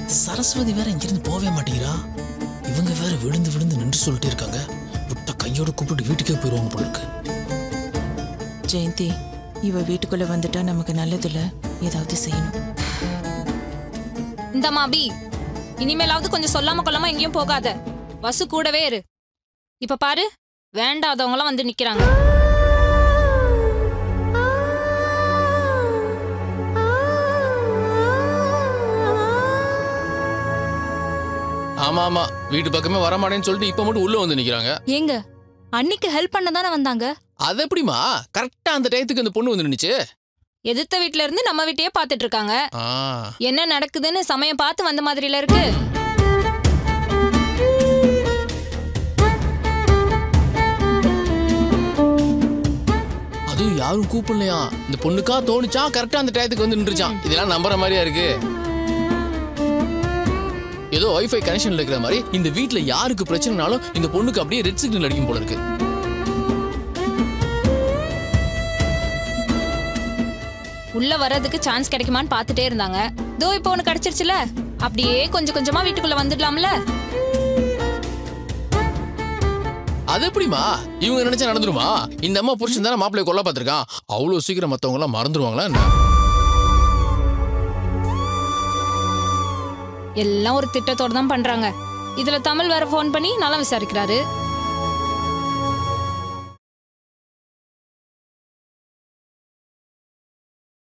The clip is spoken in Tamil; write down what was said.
சரஸ்வதி வேற இங்கிருந்து போகவே மாட்டேங்கிறா இவங்க வேற விழுந்து விழுந்து நின்று சொல்லிட்டே இருக்காங்க விட்ட கையோட கூப்பிட்டு வீட்டுக்கே போயிடுவாங்க போல இருக்கு ஜெயந்தி இவ வீட்டுக்குள்ள வந்துட்டா நமக்கு நல்லதில்ல ஏதாவது செய்யணும் இந்த மாபி இனிமேலாவது கொஞ்சம் சொல்லாம கொள்ளாம எங்கேயும் போகாத வசு கூடவே இரு இப்ப பாரு வேண்டாதவங்களாம் வந்து நிக்கிறாங்க ஆமா ஆமா வீட்டு பக்கமே வரமாட்டேன்னு சொல்லிட்டு இப்ப மட்டும் உள்ள வந்து நிக்கிறாங்க ஏங்க அன்னைக்கு ஹெல்ப் பண்ண தானே வந்தாங்க அது எப்படிமா கரெக்டா அந்த டயத்துக்கு அந்த பொண்ணு வந்து நின்னுச்சு எதிர்த்த வீட்ல இருந்து நம்ம வீட்டையே பாத்துட்டு இருக்காங்க ஆ என்ன நடக்குதுன்னு சமயம் பார்த்து வந்த மாதிரில இருக்கு அதுவும் யாரும் கூப்பிடலையா இந்த பொண்ணுக்கா தோணுச்சா கரெக்டா அந்த டயத்துக்கு வந்து நின்றுச்சான் இதெல்லாம் நம்புற மாதிரியா இருக்கு ஏதோ வைஃபை கனெக்ஷன்ல இருக்கிற மாதிரி இந்த வீட்ல யாருக்கு பிரச்சனைனாலும் இந்த பொண்ணுக்கு அப்படியே ரெட் சிக்னல் அடிக்கும் போல இருக்கு உள்ள வர்றதுக்கு சான்ஸ் கிடைக்குமான்னு பார்த்துட்டே இருந்தாங்க தோ இப்போ ஒன்று கிடைச்சிருச்சுல அப்படியே கொஞ்சம் கொஞ்சமா வீட்டுக்குள்ள வந்துடலாம்ல அது எப்படிமா இவங்க நினைச்சா நடந்துருமா இந்த அம்மா புருஷன் தானே மாப்பிள்ளைய கொல்ல பார்த்திருக்கான் அவ்வளவு சீக்கிரம் மத்தவங்க எல்லாம் மறந்துடுவாங்களா என்ன எல்லாம் ஒரு திட்டத்தோட தான் பண்றாங்க இதுல தமிழ் வேற ஃபோன் பண்ணி நல்லா விசாரிக்கிறாரு